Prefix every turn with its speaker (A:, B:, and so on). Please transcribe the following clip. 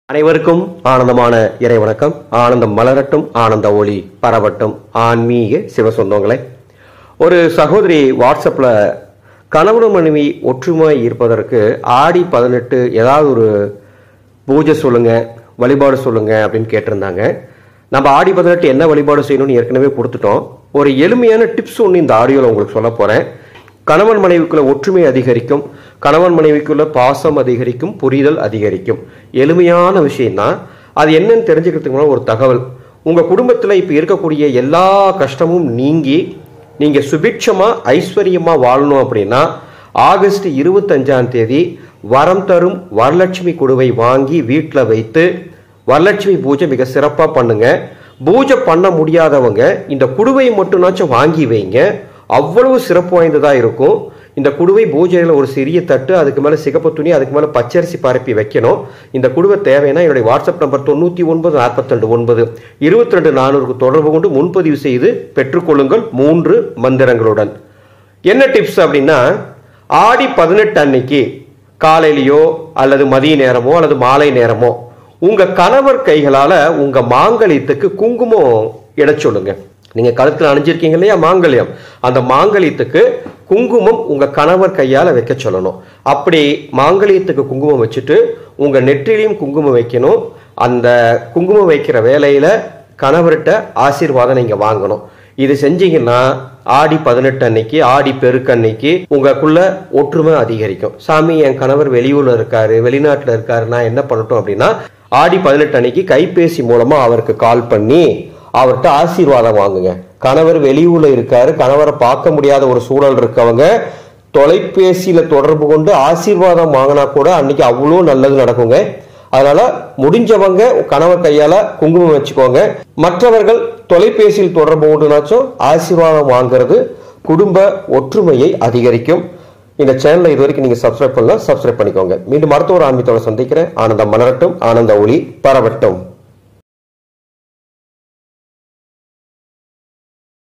A: அனைவருக்கும் ஆனந்தமான இறை வணக்கம் ஆனந்தம் மலரட்டும் ஆனந்த ஒளி பரவட்டும் ஆன்மீக சிவ சொந்தங்களே ஒரு சகோதரி வாட்ஸ்அப்பில் கணவன் மனைவி ஒற்றுமை இருப்பதற்கு ஆடி பதினெட்டு ஏதாவது ஒரு பூஜை சொல்லுங்க வழிபாடு சொல்லுங்க அப்படின்னு கேட்டிருந்தாங்க நம்ம ஆடி பதினெட்டு என்ன வழிபாடு செய்யணும்னு ஏற்கனவே கொடுத்துட்டோம் ஒரு எளிமையான டிப்ஸ் ஒன்று இந்த ஆடியோவில் உங்களுக்கு சொல்ல போகிறேன் கணவன் மனைவிக்குள்ள ஒற்றுமை அதிகரிக்கும் கணவன் மனைவிக்குள்ள பாசம் அதிகரிக்கும் புரிதல் அதிகரிக்கும் எளிமையான விஷயம்தான் அது என்னன்னு தெரிஞ்சுக்கிறதுக்கு முன்னாடி ஒரு தகவல் உங்க குடும்பத்துல இப்ப இருக்கக்கூடிய எல்லா கஷ்டமும் நீங்கி நீங்க சுபிட்சமா ஐஸ்வர்யமா வாழணும் அப்படின்னா ஆகஸ்ட் இருபத்தஞ்சாம் தேதி வரம் தரும் வரலட்சுமி குடுவை வாங்கி வீட்டில் வைத்து வரலட்சுமி பூஜை மிக சிறப்பாக பண்ணுங்க பூஜை பண்ண முடியாதவங்க இந்த குடுவை மட்டும்னாச்சும் வாங்கி வைங்க அவ்வளவு சிறப்பு வாய்ந்ததா இருக்கும் இந்த குடுவை பூஜையில் ஒரு சிறிய தட்டு அதுக்கு மேலே சிகப்பு துணி அதுக்கு மேலே பச்சரிசி பரப்பி வைக்கணும் இந்த குடுவை தேவைன்னா என்னுடைய வாட்ஸ்அப் நம்பர் தொண்ணூற்றி ஒன்பது நாற்பத்தி ஒன்பது இருபத்தி ரெண்டு நானூறுக்கு தொடர்பு கொண்டு முன்பதிவு செய்து பெற்றுக்கொள்ளுங்கள் மூன்று மந்திரங்களுடன் என்ன டிப்ஸ் அப்படின்னா ஆடி பதினெட்டு அன்னைக்கு காலையிலையோ அல்லது மதிய நேரமோ அல்லது மாலை நேரமோ உங்க கணவர் கைகளால உங்க மாங்கலியத்துக்கு குங்குமம் இட சொல்லுங்க நீங்க கழுத்துல அணிஞ்சிருக்கீங்க இல்லையா மாங்கல்யம் அந்த மாங்கலியத்துக்கு குங்குமம் உங்க கணவர் கையால வைக்க சொல்லணும் அப்படி மாங்கலியத்துக்கு குங்குமம் வச்சுட்டு உங்க நெற்றிலையும் குங்குமம் வைக்கணும் அந்த குங்குமம் வைக்கிற வேலையில கணவர்கிட்ட ஆசீர்வாதம் நீங்க வாங்கணும் இது செஞ்சீங்கன்னா ஆடி பதினெட்டு அன்னைக்கு ஆடி பெருக்கு அன்னைக்கு உங்களுக்குள்ள ஒற்றுமை அதிகரிக்கும் சாமி என் கணவர் வெளியூர்ல இருக்காரு வெளிநாட்டுல இருக்காரு நான் என்ன பண்ணட்டும் அப்படின்னா ஆடி பதினெட்டு அன்னைக்கு கைபேசி மூலமா அவருக்கு கால் பண்ணி அவர்கிட்ட ஆசீர்வாதம் வாங்குங்க கணவர் வெளியூர்ல இருக்காரு கணவரை பார்க்க முடியாத ஒரு சூழல் இருக்கவங்க தொலைபேசியில தொடர்பு கொண்டு ஆசீர்வாதம் வாங்கினா கூட அன்னைக்கு அவ்வளோ நல்லது நடக்குங்க அதனால முடிஞ்சவங்க கணவர் கையால குங்குமம் வச்சுக்கோங்க மற்றவர்கள் தொலைபேசியில் தொடர்பு கொண்டுனாச்சும் ஆசீர்வாதம் வாங்குறது குடும்ப ஒற்றுமையை அதிகரிக்கும் இந்த சேனலை இது வரைக்கும் நீங்க சப்ஸ்கிரைப் பண்ணலாம் சப்ஸ்கிரைப் பண்ணிக்கோங்க மீண்டும் அடுத்த ஒரு ஆன்மீகத்தோட சந்திக்கிறேன் ஆனந்தம் மலரட்டும் ஆனந்த ஒளி பரவட்டும்